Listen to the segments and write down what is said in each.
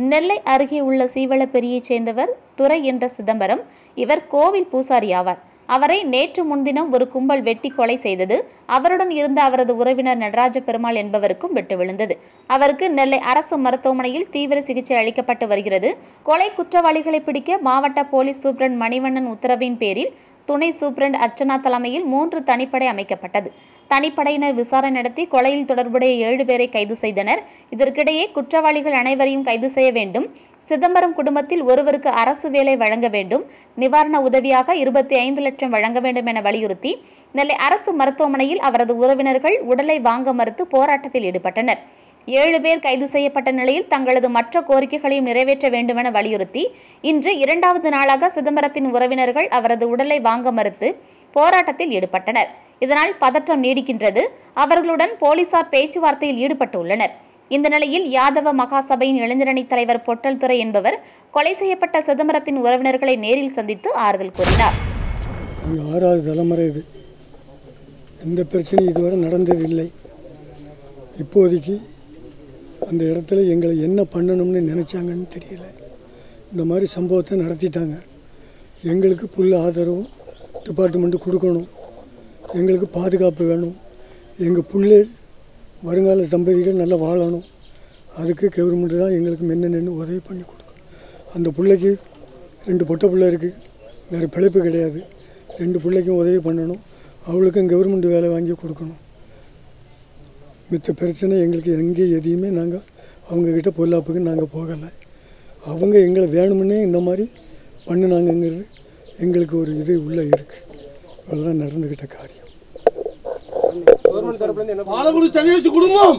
நெல்லை அருகே உள்ள சீவளப்பெரியைச் சேர்ந்தவர் துரை என்ற சிதம்பரம் இவர் கோவில் பூசாரி ஆவார் அவரை நேற்று முன்தினம் ஒரு கும்பல் வெட்டி கொலை செய்தது அவருடன் இருந்த அவரது உறவினர் நடராஜ பெருமாள் என்பவருக்கும் வெட்டு விழுந்தது அவருக்கு நெல்லை அரசு மருத்துவமனையில் தீவிர சிகிச்சை அளிக்கப்பட்டு வருகிறது கொலை குற்றவாளிகளை பிடிக்க மாவட்ட போலீஸ் சூப்பரண்ட் மணிவண்ணன் உத்தரவின் பேரில் துணை சூப்பரண்ட் அர்ச்சனா தலைமையில் மூன்று தனிப்படை அமைக்கப்பட்டது தனிப்படையினர் விசாரணை நடத்தி கொலையில் தொடர்புடைய ஏழு பேரை கைது செய்தனர் இதற்கிடையே குற்றவாளிகள் அனைவரையும் கைது செய்ய வேண்டும் சிதம்பரம் குடும்பத்தில் ஒருவருக்கு அரசு வேலை வழங்க வேண்டும் நிவாரண உதவியாக இருபத்தி ஐந்து லட்சம் வழங்க வேண்டும் என வலியுறுத்தி நெல்லை அரசு மருத்துவமனையில் அவரது உறவினர்கள் உடலை வாங்க மறுத்து போராட்டத்தில் ஈடுபட்டனர் ஏழு பேர் கைது செய்யப்பட்ட நிலையில் தங்களது மற்ற கோரிக்கைகளையும் நிறைவேற்ற வேண்டுமென வலியுறுத்தி இன்று இரண்டாவது நாளாக சிதம்பரத்தின் உறவினர்கள் அவரது உடலை வாங்க மறுத்து போராட்டத்தில் ஈடுபட்டனர் இதனால் பதற்றம் நீடிக்கின்றது அவர்களுடன் போலீசார் பேச்சுவார்த்தையில் ஈடுபட்டுள்ளனர் இந்த நிலையில் யாதவ மகாசபையின் இளைஞரணி தலைவர் பொட்டல் துரை என்பவர் கொலை செய்யப்பட்ட சிதம்பரத்தின் உறவினர்களை நேரில் சந்தித்து ஆறுதல் கூறினார் அங்கே ஆறாவது தலைமுறை இது எந்த பிரச்சனையும் இதுவரை நடந்ததில்லை இப்போதைக்கு அந்த இடத்துல எங்களை என்ன பண்ணணும்னு நினச்சாங்கன்னு தெரியல இந்த மாதிரி சம்பவத்தை நடத்திட்டாங்க எங்களுக்கு புல் ஆதரவும் டிபார்ட்மெண்ட்டு கொடுக்கணும் எங்களுக்கு பாதுகாப்பு வேணும் எங்கள் புள்ளை வருங்கால தம்பதிகள் நல்லா வாழணும் அதுக்கு கவர்மெண்ட்டு தான் எங்களுக்கு மென்ன நின்று உதவி பண்ணி கொடுக்கும் அந்த பிள்ளைக்கு ரெண்டு பொட்டை பிள்ளை இருக்குது வேறு பிழைப்பு கிடையாது ரெண்டு பிள்ளைக்கும் உதவி பண்ணணும் அவளுக்கும் கவர்மெண்ட் வேலை வாங்கி கொடுக்கணும் மித்த பிரச்சனை எங்களுக்கு எங்கே எதையுமே நாங்கள் அவங்கக்கிட்ட பொல்லாப்புக்கு நாங்கள் போகலை அவங்க எங்களை வேணுமுன்னே இந்த மாதிரி பண்ணினாங்கங்கிறது எங்களுக்கு ஒரு இது உள்ளே இருக்குது இவ்வளோதான் நடந்துக்கிட்ட காரியம் கவர்மெண்ட் தரப்புல இருந்து என்ன பாலகுடி சன்னியாசி குடும்பம்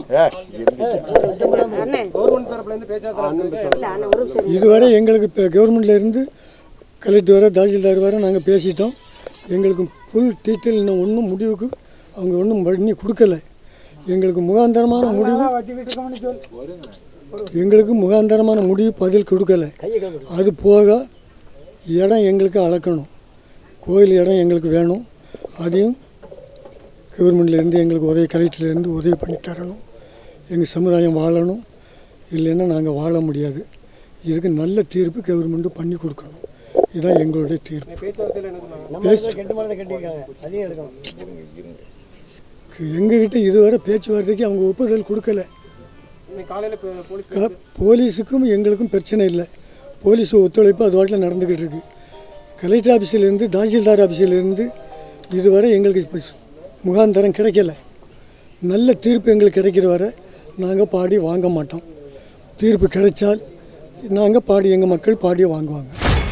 கவர்மெண்ட் தரப்புல இருந்து பேச்சாளர் இதுவரை எங்களுக்கு இப்போ கவர்மெண்ட்ல இருந்து கலெக்டர் வர தாசில்தார் வர நாங்கள் பேசிட்டோம் எங்களுக்கு ஃபுல் டீட்டெயில் இன்னும் ஒன்றும் முடிவுக்கு அவங்க ஒன்றும் பண்ணி கொடுக்கல எங்களுக்கு முகாந்தரமான முடிவு எங்களுக்கு முகாந்தரமான முடிவு பதில் கொடுக்கல அது போக இடம் எங்களுக்கு அளக்கணும் கோயில் இடம் எங்களுக்கு வேணும் அதையும் கவர்மெண்ட்லேருந்து எங்களுக்கு உதவி கலெக்டர்லேருந்து உதவி பண்ணி தரணும் எங்கள் சமுதாயம் வாழணும் இல்லைன்னா நாங்கள் வாழ முடியாது இதுக்கு நல்ல தீர்ப்பு கவர்மெண்ட்டு பண்ணி கொடுக்கணும் இதுதான் எங்களுடைய தீர்ப்பு பேச்சுவார்த்தையில என்ன சொன்னாங்க பேச்சு எங்ககிட்ட இதுவரை பேச்சுவார்த்தைக்கு அவங்க ஒப்புதல் கொடுக்கல இன்னைக்கு காலையில போ- போலீஸ் க- போலீஸுக்கும் எங்களுக்கும் பிரச்சனை இல்லை போலீஸ் ஒத்துழைப்பு அது வாட்டில் நடந்துக்கிட்டு இருக்கு கலெக்டர் ஆஃபீஸிலேருந்து தாசில்தார் ஆஃபீஸிலேருந்து இதுவரை எங்களுக்கு இப்ப முகாந்தரம் கிடைக்கல நல்ல தீர்ப்பு எங்களுக்கு கிடைக்கிற வரை நாங்கள் பாடி வாங்க மாட்டோம் தீர்ப்பு கிடைச்சால் நாங்கள் பாடி எங்கள் மக்கள் பாடியை வாங்குவாங்க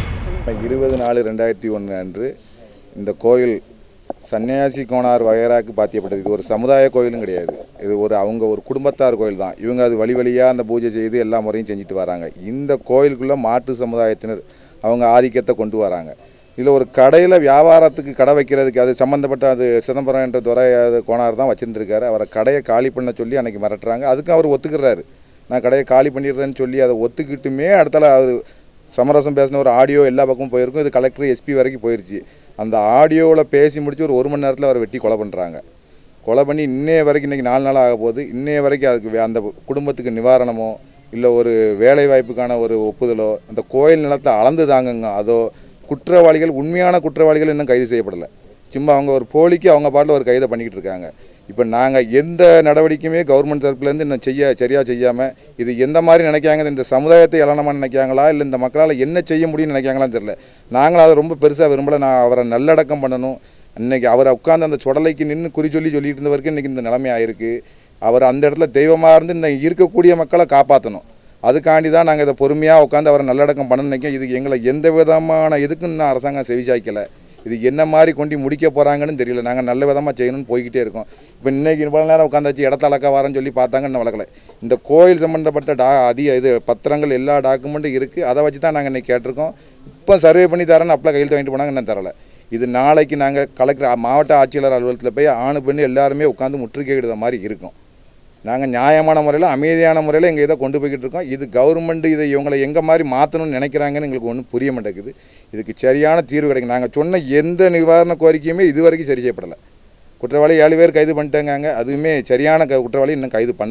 இருபது நாலு ரெண்டாயிரத்தி ஒன்று அன்று இந்த கோயில் சன்னியாசி கோனார் வகைராக்கு பாத்தியப்பட்டது இது ஒரு சமுதாய கோயிலும் கிடையாது இது ஒரு அவங்க ஒரு குடும்பத்தார் கோயில் தான் இவங்க அது வழி வழியாக அந்த பூஜை செய்து எல்லா முறையும் செஞ்சுட்டு வராங்க இந்த கோயிலுக்குள்ளே மாட்டு சமுதாயத்தினர் அவங்க ஆதிக்கத்தை கொண்டு வராங்க இதில் ஒரு கடையில் வியாபாரத்துக்கு கடை வைக்கிறதுக்கு அது சம்மந்தப்பட்ட அது சிதம்பரம் என்ற துறை அது கோனார் தான் வச்சுருந்துருக்காரு அவரை கடையை காலி பண்ண சொல்லி அன்றைக்கி மிரட்டுறாங்க அதுக்கும் அவர் ஒத்துக்கிறாரு நான் கடையை காலி பண்ணிடுறேன்னு சொல்லி அதை ஒத்துக்கிட்டுமே அடுத்தால அவர் சமரசம் பேசின ஒரு ஆடியோ எல்லா பக்கமும் போயிருக்கும் இது கலெக்டர் எஸ்பி வரைக்கும் போயிருச்சு அந்த ஆடியோவில் பேசி முடிச்சு ஒரு ஒரு மணி நேரத்தில் அவரை வெட்டி கொலை பண்ணுறாங்க கொலை பண்ணி இன்னைய வரைக்கும் இன்றைக்கி நாலு நாள் ஆக போகுது இன்னைய வரைக்கும் அதுக்கு வே- அந்த குடும்பத்துக்கு நிவாரணமோ இல்லை ஒரு வேலை வாய்ப்புக்கான ஒரு ஒப்புதலோ அந்த கோயில் நிலத்தை அளந்து தாங்குங்க அதோ குற்றவாளிகள் உண்மையான குற்றவாளிகள் இன்னும் கைது செய்யப்படலை சும்மா அவங்க ஒரு போலிக்கு அவங்க பாட்டில் ஒரு கைதை பண்ணிக்கிட்டு இருக்காங்க இப்போ நாங்கள் எந்த நடவடிக்கையுமே கவர்மெண்ட் தரப்புலேருந்து இன்னும் செய்ய சரியாக செய்யாமல் இது எந்த மாதிரி நினைக்காங்க இந்த சமுதாயத்தை இளனமாக நினைக்காங்களா இல்லை இந்த மக்களால் என்ன செய்ய முடியும்னு நினைக்காங்களான்னு தெரியல நாங்களும் அதை ரொம்ப பெருசாக விரும்பல நான் அவரை நல்லடக்கம் பண்ணணும் இன்னைக்கு அவரை உட்காந்து அந்த சுடலைக்கு நின்று குறி சொல்லி சொல்லிட்டு இருந்தவருக்கு இன்னைக்கு இந்த நிலைமை ஆயிருக்கு அவர் அந்த இடத்துல தெய்வமாக இருந்து இந்த இருக்கக்கூடிய மக்களை காப்பாற்றணும் அதுக்காண்டி தான் நாங்கள் இதை பொறுமையாக உட்காந்து அவரை நல்லடக்கம் பண்ண நினைக்க இதுக்கு எங்களை எந்த விதமான இதுக்கும் இன்னும் அரசாங்கம் செவிசாய்க்கலை இது என்ன மாதிரி கொண்டு முடிக்க போகிறாங்கன்னு தெரியல நாங்கள் நல்ல விதமாக செய்யணும்னு போய்கிட்டே இருக்கோம் இப்போ இன்னைக்கு இவ்வளோ நேரம் உட்காந்தாச்சு இடத்த அளக்க வரேன்னு சொல்லி பார்த்தாங்க இன்னும் வளர்க்கல இந்த கோயில் சம்மந்தப்பட்ட டா அதிக இது பத்திரங்கள் எல்லா டாக்குமெண்ட்டும் இருக்குது அதை வச்சு தான் நாங்கள் இன்னைக்கு கேட்டிருக்கோம் இப்போ சர்வே பண்ணி தரேன்னு அப்பளை கையில் வாங்கிட்டு போனாங்க இன்னும் தரல இது நாளைக்கு நாங்கள் கலெக்டர் மாவட்ட ஆட்சியாளர் அலுவலகத்தில் போய் ஆணு பெண்ணு எல்லாருமே உட்காந்து முற்றுகையிடுற மாதிரி இருக்கும் நாங்கள் நியாயமான முறையில் அமைதியான முறையில் எங்கள் இதை கொண்டு போய்கிட்டு இருக்கோம் இது கவர்மெண்ட் இதை இவங்களை எங்கே மாதிரி மாற்றணும்னு நினைக்கிறாங்கன்னு எங்களுக்கு ஒன்றும் புரிய மாட்டேங்குது இதுக்கு சரியான தீர்வு கிடைக்கும் நாங்கள் சொன்ன எந்த நிவாரண கோரிக்கையுமே இது வரைக்கும் சரி செய்யப்படலை குற்றவாளி ஏழு பேர் கைது பண்ணிட்டாங்க அதுவுமே சரியான க- குற்றவாளி இன்னும் கைது பண்ணலை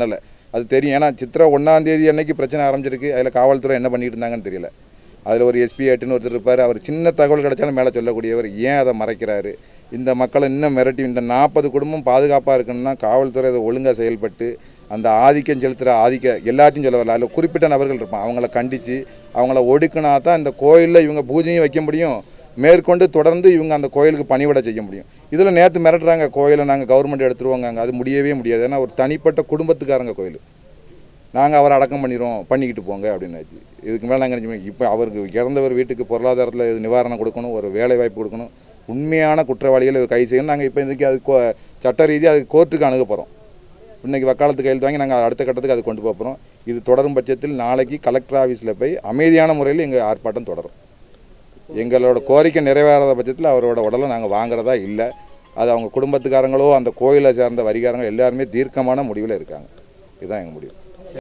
அது தெரியும் ஏன்னா சித்திரை ஒன்றாம் தேதி அன்னைக்கு பிரச்சனை ஆரம்பிச்சிருக்கு அதில் காவல்துறை என்ன பண்ணிட்டு இருந்தாங்கன்னு தெரியல அதில் ஒரு எஸ்பி ஆட்டுன்னு ஒருத்தர் இருப்பார் அவர் சின்ன தகவல் கிடைச்சாலும் மேலே சொல்லக்கூடியவர் ஏன் அதை மறைக்கிறாரு இந்த மக்களை இன்னும் மிரட்டி இந்த நாற்பது குடும்பம் பாதுகாப்பாக இருக்கணும்னா காவல்துறை அதை ஒழுங்காக செயல்பட்டு அந்த ஆதிக்கம் செலுத்துகிற ஆதிக்க எல்லாத்தையும் சொல்ல வரல அதில் குறிப்பிட்ட நபர்கள் இருப்பான் அவங்கள கண்டித்து அவங்கள ஒடுக்கினா தான் இந்த கோயிலில் இவங்க பூஜையும் வைக்க முடியும் மேற்கொண்டு தொடர்ந்து இவங்க அந்த கோயிலுக்கு பணிவிட செய்ய முடியும் இதில் நேற்று மிரட்டுறாங்க கோயிலை நாங்கள் கவர்மெண்ட் எடுத்துருவோங்க அது முடியவே முடியாது ஏன்னா ஒரு தனிப்பட்ட குடும்பத்துக்காரங்க கோயில் நாங்கள் அவரை அடக்கம் பண்ணிடுவோம் பண்ணிக்கிட்டு போங்க அப்படின்னாச்சு இதுக்கு மேலே நாங்கள் நினைச்சு இப்போ அவருக்கு இறந்தவர் வீட்டுக்கு பொருளாதாரத்தில் இது நிவாரணம் கொடுக்கணும் ஒரு வேலை வாய்ப்பு கொடுக்கணும் உண்மையான குற்றவாளிகளை கை செய்யணும் நாங்கள் இப்போ இதுக்கு அது கோ- சட்ட ரீதியாக அது கோர்ட்டுக்கு அணுக போகிறோம் இன்னைக்கு வக்காலத்து கையெழுத்து வாங்கி நாங்கள் அடுத்த கட்டத்துக்கு அது கொண்டு போகிறோம் இது தொடரும் பட்சத்தில் நாளைக்கு கலெக்டர் ஆஃபீஸில் போய் அமைதியான முறையில் எங்கள் ஆர்ப்பாட்டம் தொடரும் எங்களோட கோரிக்கை நிறைவேறாத பட்சத்தில் அவரோட உடலை நாங்கள் வாங்குறதா இல்லை அது அவங்க குடும்பத்துக்காரங்களோ அந்த கோயிலை சார்ந்த வரிகாரங்களோ எல்லாருமே தீர்க்கமான முடிவில் இருக்காங்க இதுதான் எங்கள் முடிவு